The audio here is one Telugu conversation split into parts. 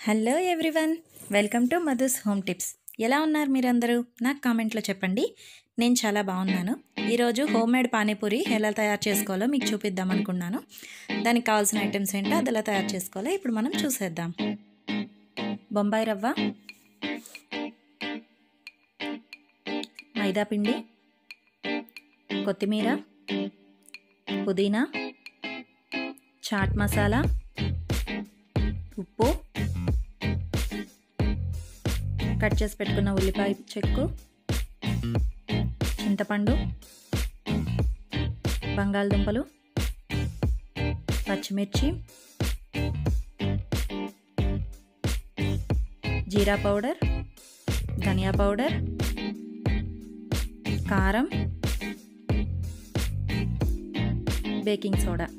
hello everyone welcome to Madhu's home tips ఎలా ఉన్నారు మీరందరూ నాకు కామెంట్లో చెప్పండి నేను చాలా బాగున్నాను ఈరోజు హోమ్ మేడ్ పానీపూరి ఎలా తయారు చేసుకోవాలో మీకు చూపిద్దాం అనుకున్నాను దానికి కావాల్సిన ఐటమ్స్ ఏంటో అది ఎలా తయారు చేసుకోవాలో ఇప్పుడు మనం చూసేద్దాం బొంబాయి రవ్వ మైదా పిండి కొత్తిమీర పుదీనా చాట్ మసాలా ఉప్పు కట్ చేసి పెట్టుకున్న ఉల్లిపాయ చెక్కు చింతపండు బంగాళదుంపలు పచ్చిమిర్చి జీరా పౌడర్ ధనియా పౌడర్ కారం బేకింగ్ సోడా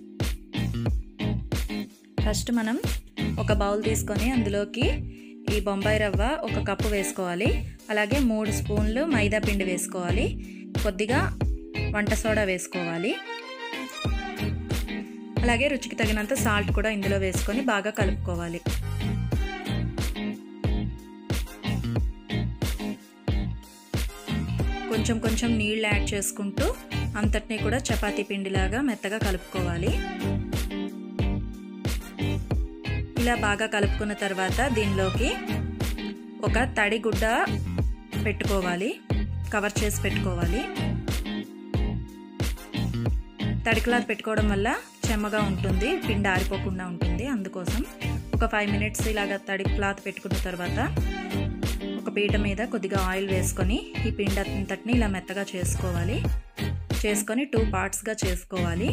ఫస్ట్ మనం ఒక బౌల్ తీసుకొని అందులోకి ఈ బొంబాయి రవ్వ ఒక కప్పు వేసుకోవాలి అలాగే మూడు స్పూన్లు మైదా పిండి వేసుకోవాలి కొద్దిగా వంట సోడా వేసుకోవాలి అలాగే రుచికి తగినంత సాల్ట్ కూడా ఇందులో వేసుకొని బాగా కలుపుకోవాలి కొంచెం కొంచెం నీళ్ళు యాడ్ చేసుకుంటూ అంతటినీ కూడా చపాతీ పిండిలాగా మెత్తగా కలుపుకోవాలి ఇలా బాగా కలుపుకున్న తర్వాత దీనిలోకి ఒక తడి గుడ్డ పెట్టుకోవాలి కవర్ చేసి పెట్టుకోవాలి తడి క్లాత్ పెట్టుకోవడం వల్ల చెమ్మగా ఉంటుంది పిండి ఆరిపోకుండా ఉంటుంది అందుకోసం ఒక ఫైవ్ మినిట్స్ ఇలాగ తడి క్లాత్ పెట్టుకున్న తర్వాత ఒక పీట మీద కొద్దిగా ఆయిల్ వేసుకొని ఈ పిండి అంతటిని ఇలా మెత్తగా చేసుకోవాలి చేసుకొని టూ పార్ట్స్గా చేసుకోవాలి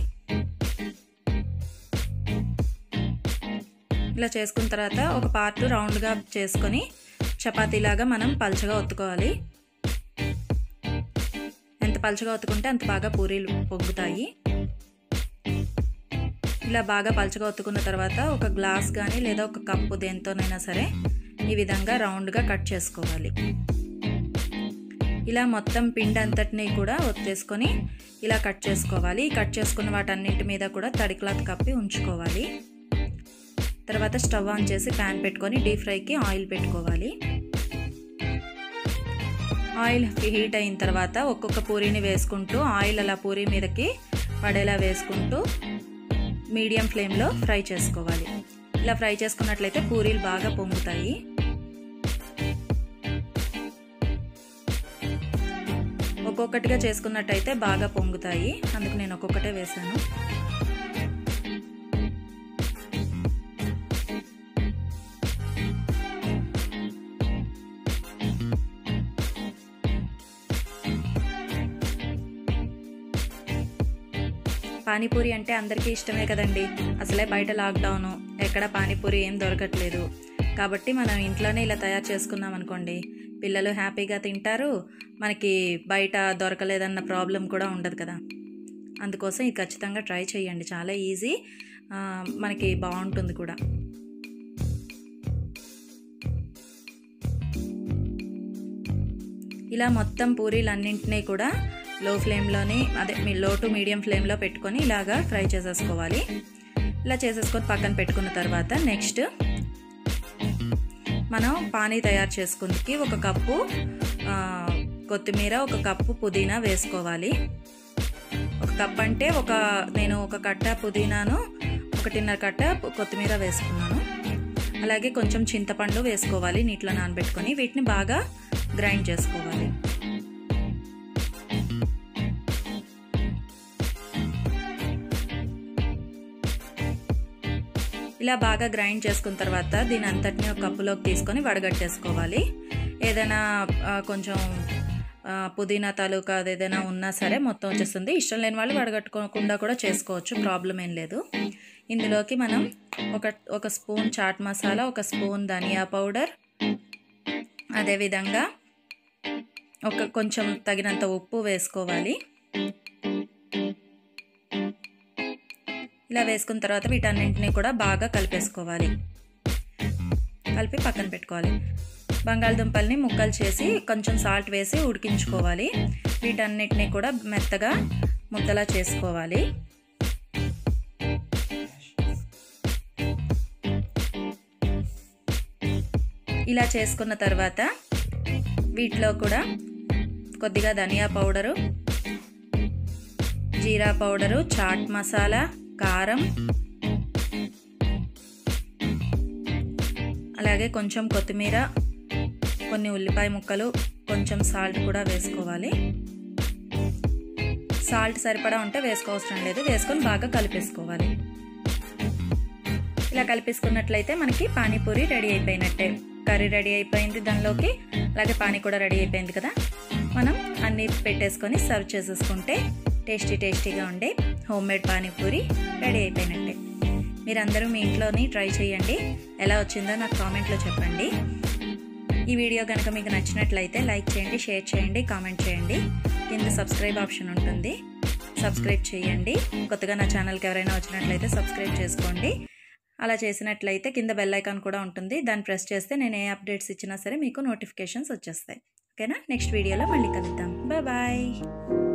ఇలా చేసుకున్న తర్వాత ఒక పార్ట్ రౌండ్గా చేసుకొని చపాతీలాగా మనం పల్చగా ఒత్తుకోవాలి ఎంత పల్చగా ఒత్తుకుంటే అంత బాగా పూరీలు పొంగుతాయి ఇలా బాగా పల్చగా ఒత్తుకున్న తర్వాత ఒక గ్లాస్ కానీ లేదా ఒక కప్పు దేంతోనైనా సరే ఈ విధంగా రౌండ్గా కట్ చేసుకోవాలి ఇలా మొత్తం పిండి అంతటినీ కూడా ఒత్తేసుకొని ఇలా కట్ చేసుకోవాలి కట్ చేసుకున్న వాటన్నింటి మీద కూడా తడి క్లాత్ కప్పి ఉంచుకోవాలి తర్వాత స్టవ్ ఆన్ చేసి ప్యాన్ పెట్టుకొని డీప్ ఫ్రైకి ఆయిల్ పెట్టుకోవాలి ఆయిల్ హీట్ అయిన తర్వాత ఒక్కొక్క పూరీని వేసుకుంటూ ఆయిల్ అలా పూరీ మీదకి పడేలా వేసుకుంటూ మీడియం ఫ్లేమ్లో ఫ్రై చేసుకోవాలి ఇలా ఫ్రై చేసుకున్నట్లయితే పూరీలు బాగా పొంగుతాయి ఒక్కొక్కటిగా చేసుకున్నట్టయితే బాగా పొంగుతాయి అందుకు నేను ఒక్కొక్కటే వేసాను పానీపూరి అంటే అందరికీ ఇష్టమే కదండి అసలే బయట లాక్డౌను ఎక్కడ పానీపూరి ఏం దొరకట్లేదు కాబట్టి మనం ఇంట్లోనే ఇలా తయారు చేసుకున్నాం అనుకోండి పిల్లలు హ్యాపీగా తింటారు మనకి బయట దొరకలేదన్న ప్రాబ్లం కూడా ఉండదు కదా అందుకోసం ఇది ఖచ్చితంగా ట్రై చేయండి చాలా ఈజీ మనకి బాగుంటుంది కూడా ఇలా మొత్తం పూరీలన్నింటినీ కూడా లో ఫ్లేమ్లోని అదే మీ లో టు మీడియం ఫ్లేమ్లో పెట్టుకొని ఇలాగా ఫ్రై చేసేసుకోవాలి ఇలా చేసేసుకొని పక్కన పెట్టుకున్న తర్వాత నెక్స్ట్ మనం పానీ తయారు చేసుకుందికి ఒక కప్పు కొత్తిమీర ఒక కప్పు పుదీనా వేసుకోవాలి ఒక కప్ అంటే ఒక నేను ఒక కట్ట పుదీనాను ఒకటిన్నర కట్ట కొత్తిమీర వేసుకున్నాను అలాగే కొంచెం చింతపండు వేసుకోవాలి నీటిలో నానబెట్టుకొని వీటిని బాగా గ్రైండ్ చేసుకోవాలి ఇలా బాగా గ్రైండ్ చేసుకున్న తర్వాత దీని అంతటిని ఒక కప్పులోకి తీసుకొని వడగట్టేసుకోవాలి ఏదైనా కొంచెం పుదీనా తాలూకా అది ఏదైనా ఉన్నా సరే మొత్తం వచ్చేస్తుంది ఇష్టం లేని వాళ్ళు వడగట్టుకోకుండా కూడా చేసుకోవచ్చు ప్రాబ్లం ఏం లేదు ఇందులోకి మనం ఒక ఒక స్పూన్ చాట్ మసాలా ఒక స్పూన్ ధనియా పౌడర్ అదేవిధంగా ఒక కొంచెం తగినంత ఉప్పు వేసుకోవాలి ఇలా వేసుకున్న తర్వాత వీటన్నింటినీ కూడా బాగా కలిపేసుకోవాలి కలిపి పక్కన పెట్టుకోవాలి బంగాళదుంపల్ని ముక్కలు చేసి కొంచెం సాల్ట్ వేసి ఉడికించుకోవాలి వీటన్నిటిని కూడా మెత్తగా ముద్దలా చేసుకోవాలి ఇలా చేసుకున్న తర్వాత వీటిలో కూడా కొద్దిగా ధనియా పౌడరు జీరా పౌడరు చాట్ మసాలా కారం అలాగే కొంచెం కొత్తిమీర కొన్ని ఉల్లిపాయ ముక్కలు కొంచెం సాల్ట్ కూడా వేసుకోవాలి సాల్ట్ సరిపడా ఉంటే వేసుకోవసరం లేదు వేసుకొని బాగా కలిపేసుకోవాలి ఇలా కలిపేసుకున్నట్లయితే మనకి పానీపూరి రెడీ అయిపోయినట్టే కర్రీ రెడీ అయిపోయింది దానిలోకి అలాగే పానీ కూడా రెడీ అయిపోయింది కదా మనం అన్నీ పెట్టేసుకొని సర్వ్ చేసేసుకుంటే టేస్టీ టేస్టీగా ఉండే హోమ్ మేడ్ పానీపూరి రెడీ అయిపోయినట్టే మీరందరూ మీ ఇంట్లోని ట్రై చేయండి ఎలా వచ్చిందో నాకు కామెంట్లో చెప్పండి ఈ వీడియో కనుక మీకు నచ్చినట్లయితే లైక్ చేయండి షేర్ చేయండి కామెంట్ చేయండి కింద సబ్స్క్రైబ్ ఆప్షన్ ఉంటుంది సబ్స్క్రైబ్ చేయండి కొత్తగా నా ఛానల్కి ఎవరైనా వచ్చినట్లయితే సబ్స్క్రైబ్ చేసుకోండి అలా చేసినట్లయితే కింద బెల్ ఐకాన్ కూడా ఉంటుంది దాన్ని ప్రెస్ చేస్తే నేను ఏ అప్డేట్స్ ఇచ్చినా సరే మీకు నోటిఫికేషన్స్ వచ్చేస్తాయి ఓకేనా నెక్స్ట్ వీడియోలో మళ్ళీ కలుద్దాం బాయ్